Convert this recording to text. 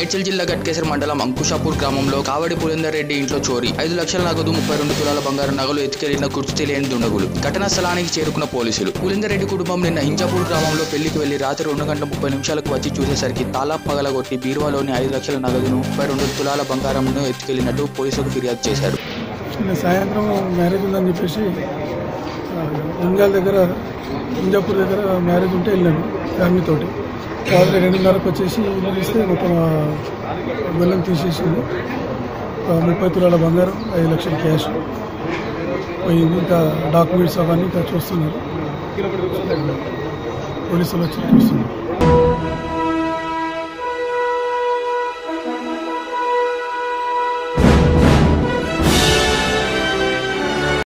మేడ్చల్ జిల్లా గట్కేసర్ మండలం అంకుషాపూర్ గ్రామంలో కావడి పురేందర్ రెడ్డి ఇంట్లో చోరీ ఐదు లక్షల నగదు ముప్పై రెండు తులాల బంగారు నగలు ఎత్తుకెళ్లిన గుర్తు తెలియని దుండగులు ఘటనా స్థలానికి చేరుకున్న పోలీసులు పులిందర్ రెడ్డి కుటుంబం నిన్న హింజాపూర్ గ్రామంలో పెళ్లికి వెళ్లి రాత్రి రెండు గంటల ముప్పై నిమిషాలకు వచ్చి చూసేసరికి తాలా పగలగొట్టి బీరువాలోని ఐదు లక్షల నగదును ముప్పై రెండు తులాల బంగారమును ఎత్తుకెళ్లినట్టు పోలీసులకు ఫిర్యాదు చేశారు నిన్న సాయంత్రం మ్యారేజ్ ఉందని చెప్పేసి ఉంగాల్ దగ్గర ఇంజాపూర్ దగ్గర మ్యారేజ్ ఉంటే వెళ్ళాను ఫ్యామిలీతోటి రాత్రి రెండున్నరకు వచ్చేసి ఇల్లు తీస్తే మొత్తం ఆ బెల్లం తీసేసింది ఒక ముప్పై తులాల బంగారం ఐదు లక్షల క్యాష్ పోయింది ఇంకా డాక్యుమెంట్స్ అవన్నీ ఇంకా చూస్తున్నారు పోలీసులు వచ్చి చూస్తున్నారు